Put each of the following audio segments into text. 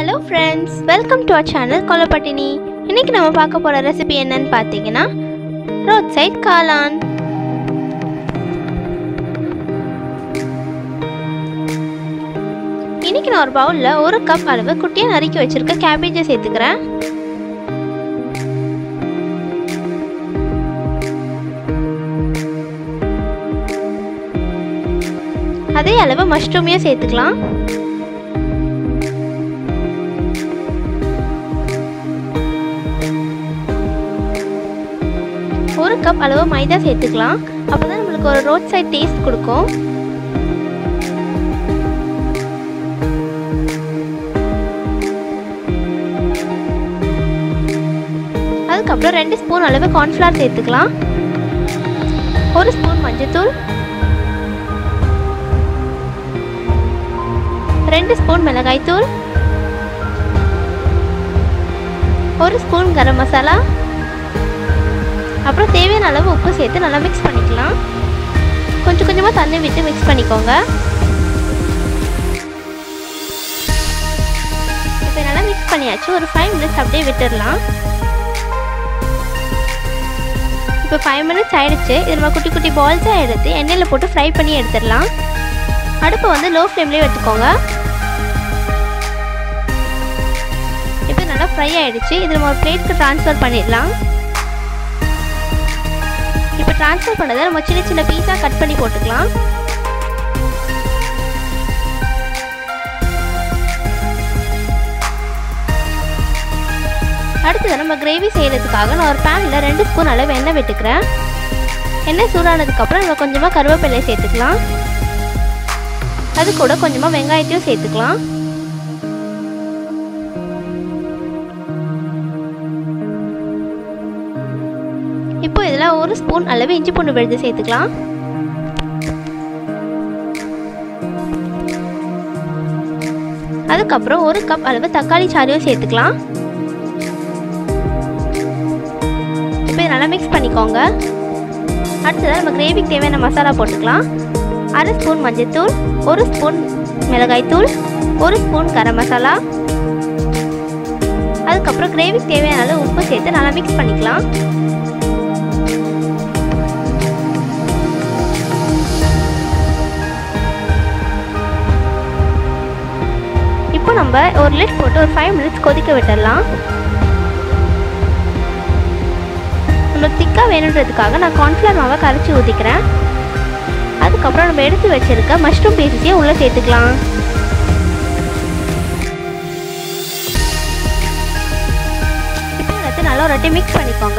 hello friends welcome to our channel கொலப்பட்டினி இன்னைக்கு நம்ம பார்க்க போகிற ரெசிபி என்னன்னு பார்த்தீங்கன்னா ரோட் சைட் காளான் இன்னைக்கு நான் ஒரு பவுலில் ஒரு கப் அளவு குட்டியாக நறுக்கி வச்சிருக்க கேபேஜை சேர்த்துக்கிறேன் அதே அளவு மஷ்ரூமையும் சேர்த்துக்கலாம் ஒரு கப் அளவு மைதா சேர்த்துக்கலாம் அப்போ தான் நம்மளுக்கு ஒரு ரோட் சைட் டேஸ்ட் கொடுக்கும் அதுக்கப்புறம் ரெண்டு ஸ்பூன் அளவு கார்ன்ஃப்ளவர் சேர்த்துக்கலாம் ஒரு ஸ்பூன் மஞ்சத்தூள் ரெண்டு ஸ்பூன் மிளகாய்த்தூள் ஒரு ஸ்பூன் கரம் மசாலா அப்புறம் தேவையான அளவு உப்பு சேர்த்து நல்லா மிக்ஸ் பண்ணிக்கலாம் கொஞ்சம் கொஞ்சமாக தண்ணி விட்டு மிக்ஸ் பண்ணிக்கோங்க இப்போ நல்லா மிக்ஸ் பண்ணியாச்சு ஒரு ஃபைவ் மினிட்ஸ் அப்படியே விட்டுடலாம் இப்போ ஃபைவ் மினிட்ஸ் ஆயிடுச்சு இது நம்ம குட்டி குட்டி பால்ஸாக எடுத்து எண்ணெயில் போட்டு ஃப்ரை பண்ணி எடுத்துடலாம் அடுப்பை வந்து லோ ஃப்ளேம்லேயே வச்சுக்கோங்க இப்போ நல்லா ஃப்ரை ஆகிடுச்சு இது நம்ம ஒரு பிளேட்க்கு ட்ரான்ஸ்ஃபர் பண்ணிடலாம் இப்போ ட்ரான்ஸ்ஃபர் பண்ணதை நம்ம சின்ன சின்ன பீஸாக கட் பண்ணி போட்டுக்கலாம் அடுத்தது நம்ம கிரேவி செய்கிறதுக்காக நான் ஒரு பேனில் ரெண்டு ஸ்பூன் அளவு எண்ணெய் விட்டுக்கிறேன் எண்ணெய் சூடானதுக்கப்புறம் நம்ம கொஞ்சமாக கருவேப்பிலை சேர்த்துக்கலாம் அது கூட கொஞ்சமாக வெங்காயத்தையும் சேர்த்துக்கலாம் இப்போ இதில் ஒரு ஸ்பூன் அளவு இஞ்சி பூண்டு விழுது சேர்த்துக்கலாம் அதுக்கப்புறம் ஒரு கப் அளவு தக்காளி சாறியும் சேர்த்துக்கலாம் இப்போ நல்லா மிக்ஸ் பண்ணிக்கோங்க அடுத்ததாக நம்ம கிரேவிக்கு தேவையான மசாலா போட்டுக்கலாம் அரை ஸ்பூன் மஞ்சத்தூள் ஒரு ஸ்பூன் மிளகாய்த்தூள் ஒரு ஸ்பூன் கரம் மசாலா அதுக்கப்புறம் கிரேவிக்கு தேவையான அளவு உப்பு சேர்த்து நல்லா மிக்ஸ் பண்ணிக்கலாம் இப்போ நம்ம ஒரு லிட் போட்டு ஒரு ஃபைவ் மினிட்ஸ் கொதிக்க விட்டுடலாம் நம்மளுக்கு திக்காக வேணுன்றதுக்காக நான் கார்ன்ஃப்ளவர் மாவை கரைச்சி ஊற்றிக்கிறேன் அதுக்கப்புறம் நம்ம எடுத்து வச்சுருக்க மஷ்ரூம் பீசஸையும் உள்ளே சேர்த்துக்கலாம் இப்போ எல்லாத்தையும் நல்லா ஒரு வாட்டி மிக்ஸ் பண்ணிக்கோங்க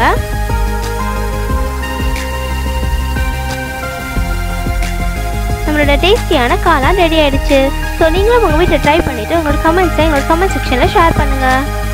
நம்மளோட டேஸ்டியான காளான் ரெடி ஆயிடுச்சு ஸோ நீங்களும் உங்கள் வீட்டில் ட்ரை பண்ணிவிட்டு உங்களோட கமெண்ட்ஸை எங்களோட கமெண்ட் செக்ஷனில் ஷேர் பண்ணுங்கள்